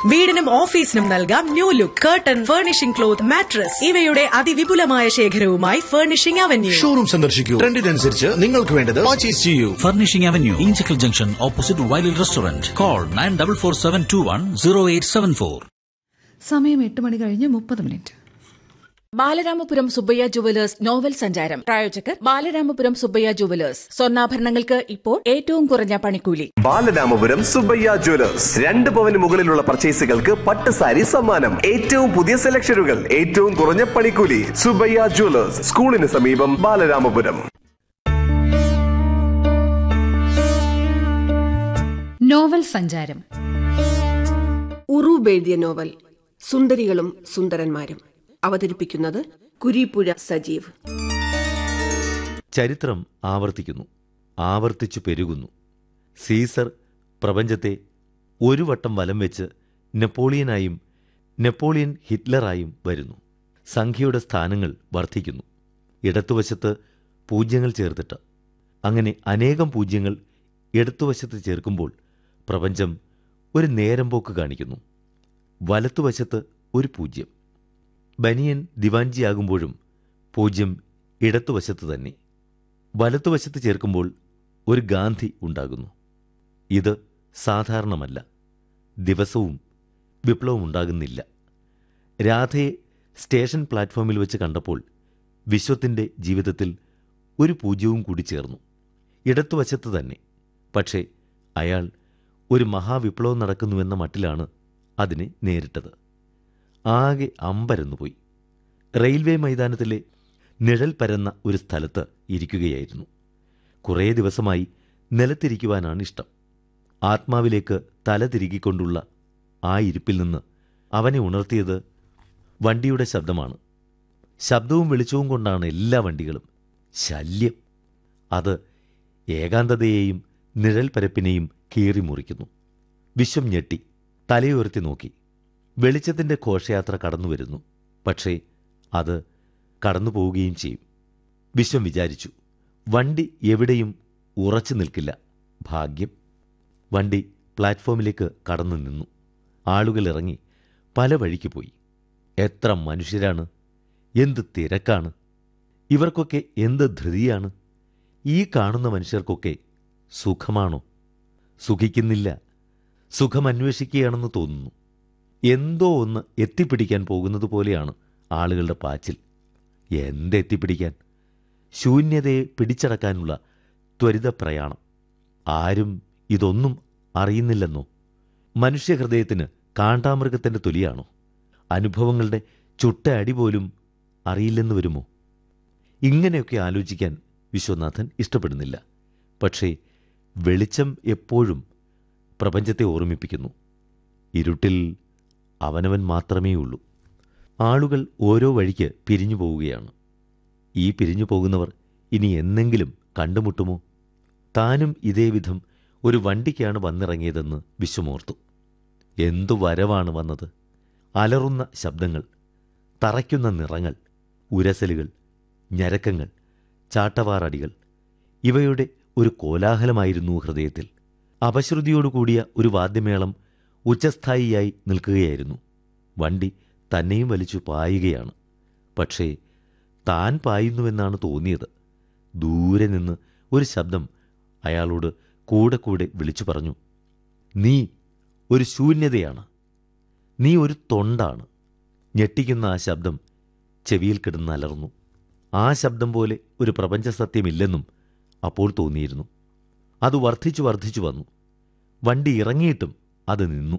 വീടിനും ഓഫീസിനും നൽകാം new look curtain furnishing cloth mattress ഇവയുടെ അതിവിപുലമായ ശേഖരവുമായി ഫർണിഷിംഗ് അവന്യൂ ഷോറൂം സന്ദർശിക്കൂ ട്രെൻഡിനനുസരിച്ച് നിങ്ങൾക്ക് വേണ്ടത് പർച്ചേസ് ചെയ്യൂ Furnishing Avenue, Inchicle Junction, opposite Wiley Restaurant. Call 9447210874. സമയം എട്ട് മണി കഴിഞ്ഞ് മുപ്പത് minute Balaramapuram Subbaiah jewellers novel സഞ്ചാരം പ്രായോജകർ ബാലരാമപുരം സുബ്ബയ്യ ജുവലേഴ്സ് സ്വർണ്ണാഭരണങ്ങൾക്ക് ഇപ്പോൾ ഏറ്റവും കുറഞ്ഞ പണിക്കൂലി ബാലരാമപുരം സുബ്ബയ്യ ജ്വല്ലേഴ്സ് രണ്ട് പവന് മുകളിലുള്ള പർച്ചേസുകൾക്ക് പട്ട് സാരി സമ്മാനം ഏറ്റവും പുതിയ സെലക്ഷനുകൾ ഏറ്റവും കുറഞ്ഞ പണിക്കൂലി സുബ്ബയ്യ ജ്വല്ലേഴ്സ് സ്കൂളിന് സമീപം ബാലരാമപുരം നോവൽ സഞ്ചാരം ഉറൂബ് എഴുതിയ നോവൽ സുന്ദരികളും സുന്ദരന്മാരും അവതരിപ്പിക്കുന്നത് കുരീപ്പുഴ സജീവ് ചരിത്രം ആവർത്തിക്കുന്നു ആവർത്തിച്ചു പെരുകുന്നു സീസർ പ്രപഞ്ചത്തെ ഒരു വട്ടം വലം വെച്ച് നെപ്പോളിയനായും നെപ്പോളിയൻ ഹിറ്റ്ലറായും വരുന്നു സംഖ്യയുടെ സ്ഥാനങ്ങൾ വർദ്ധിക്കുന്നു ഇടത്തുവശത്ത് പൂജ്യങ്ങൾ ചേർത്തിട്ട് അങ്ങനെ അനേകം പൂജ്യങ്ങൾ ഇടത്തുവശത്ത് ചേർക്കുമ്പോൾ പ്രപഞ്ചം ഒരു നേരം പോക്ക് കാണിക്കുന്നു വലത്തുവശത്ത് ഒരു പൂജ്യം ബനിയൻ ദിവാഞ്ചിയാകുമ്പോഴും പൂജ്യം ഇടത്തുവശത്ത് തന്നെ വലത്തുവശത്ത് ചേർക്കുമ്പോൾ ഒരു ഗാന്ധി ഉണ്ടാകുന്നു ഇത് സാധാരണമല്ല ദിവസവും വിപ്ലവം ഉണ്ടാകുന്നില്ല രാധയെ സ്റ്റേഷൻ പ്ലാറ്റ്ഫോമിൽ വെച്ച് കണ്ടപ്പോൾ വിശ്വത്തിൻ്റെ ജീവിതത്തിൽ ഒരു പൂജ്യവും കൂടി ചേർന്നു ഇടത്തുവശത്ത് തന്നെ പക്ഷേ അയാൾ ഒരു മഹാവിപ്ലവം നടക്കുന്നുവെന്ന മട്ടിലാണ് അതിനെ നേരിട്ടത് ആകെ അമ്പരന്നുപോയി റെയിൽവേ മൈതാനത്തിലെ നിഴൽ പരന്ന ഒരു സ്ഥലത്ത് ഇരിക്കുകയായിരുന്നു കുറേ ദിവസമായി നിലത്തിരിക്കുവാനാണ് ഇഷ്ടം ആത്മാവിലേക്ക് തല തിരുകിക്കൊണ്ടുള്ള ആ ഇരിപ്പിൽ നിന്ന് അവനെ ഉണർത്തിയത് വണ്ടിയുടെ ശബ്ദമാണ് ശബ്ദവും വെളിച്ചവും കൊണ്ടാണ് എല്ലാ വണ്ടികളും ശല്യം അത് ഏകാന്തതയെയും നിഴൽ പരപ്പിനെയും കീറി മുറിക്കുന്നു വിശ്വം ഞെട്ടി തലയുയർത്തി നോക്കി വെളിച്ചത്തിൻ്റെ ഘോഷയാത്ര കടന്നു വരുന്നു പക്ഷേ അത് കടന്നു പോവുകയും ചെയ്യും വിശ്വം വിചാരിച്ചു വണ്ടി എവിടെയും ഉറച്ചു നിൽക്കില്ല ഭാഗ്യം വണ്ടി പ്ലാറ്റ്ഫോമിലേക്ക് കടന്നു നിന്നു ആളുകൾ ഇറങ്ങി പല വഴിക്ക് പോയി എത്ര മനുഷ്യരാണ് എന്ത് തിരക്കാണ് ഇവർക്കൊക്കെ എന്ത് ധൃതിയാണ് ഈ കാണുന്ന മനുഷ്യർക്കൊക്കെ സുഖമാണോ സുഖിക്കുന്നില്ല സുഖമന്വേഷിക്കുകയാണെന്ന് തോന്നുന്നു എന്തോ ഒന്ന് എത്തിപ്പിടിക്കാൻ പോകുന്നത് പോലെയാണ് ആളുകളുടെ പാച്ചിൽ എന്തെത്തിപ്പിടിക്കാൻ ശൂന്യതയെ പിടിച്ചടക്കാനുള്ള ത്വരിത പ്രയാണം ആരും ഇതൊന്നും അറിയുന്നില്ലെന്നോ മനുഷ്യഹൃദയത്തിന് കാണ്ടാമൃഗത്തിൻ്റെ തൊലിയാണോ അനുഭവങ്ങളുടെ ചുട്ട അടി പോലും അറിയില്ലെന്ന് വരുമോ ഇങ്ങനെയൊക്കെ ആലോചിക്കാൻ വിശ്വനാഥൻ ഇഷ്ടപ്പെടുന്നില്ല പക്ഷേ വെളിച്ചം എപ്പോഴും പ്രപഞ്ചത്തെ ഓർമ്മിപ്പിക്കുന്നു ഇരുട്ടിൽ അവനവൻ മാത്രമേ ഉള്ളൂ ആളുകൾ ഓരോ വഴിക്ക് പിരിഞ്ഞു പോവുകയാണ് ഈ പിരിഞ്ഞു പോകുന്നവർ ഇനി എന്നെങ്കിലും കണ്ടുമുട്ടുമോ താനും ഇതേവിധം ഒരു വണ്ടിക്കാണ് വന്നിറങ്ങിയതെന്ന് വിശ്വമോർത്തു എന്തു വരവാണ് വന്നത് അലറുന്ന ശബ്ദങ്ങൾ തറയ്ക്കുന്ന നിറങ്ങൾ ഉരസലുകൾ ഞരക്കങ്ങൾ ചാട്ടവാറടികൾ ഇവയുടെ ഒരു കോലാഹലമായിരുന്നു ഹൃദയത്തിൽ അപശ്രുതിയോടുകൂടിയ ഒരു വാദ്യമേളം ഉച്ചസ്ഥായിയായി നിൽക്കുകയായിരുന്നു വണ്ടി തന്നെയും വലിച്ചു പായുകയാണ് പക്ഷേ താൻ പായുന്നുവെന്നാണ് തോന്നിയത് ദൂരെ നിന്ന് ഒരു ശബ്ദം അയാളോട് കൂടെ കൂടെ വിളിച്ചു പറഞ്ഞു നീ ഒരു ശൂന്യതയാണ് നീ ഒരു തൊണ്ടാണ് ഞെട്ടിക്കുന്ന ആ ശബ്ദം ചെവിയിൽ കിടന്ന് അലർന്നു ആ ശബ്ദം പോലെ ഒരു പ്രപഞ്ച സത്യമില്ലെന്നും അപ്പോൾ തോന്നിയിരുന്നു അത് വർദ്ധിച്ചു വർദ്ധിച്ചു വന്നു വണ്ടി ഇറങ്ങിയിട്ടും അത് നിന്നു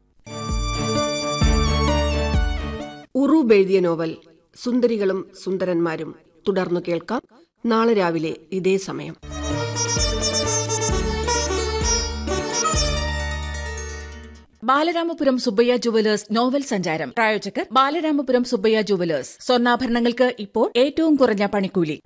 ഉറൂബ് എഴുതിയ നോവൽ സുന്ദരികളും സുന്ദരന്മാരും തുടർന്നു കേൾക്കാം നാളെ രാവിലെ ഇതേ സമയം ബാലരാമപുരം സുബ്ബയ്യ ജുവലേഴ്സ് നോവൽ സഞ്ചാരം പ്രായോജകർ ബാലരാമപുരം സുബ്ബയ്യ ജുവലേഴ്സ് സ്വർണ്ണാഭരണങ്ങൾക്ക് ഇപ്പോൾ ഏറ്റവും കുറഞ്ഞ പണിക്കൂലി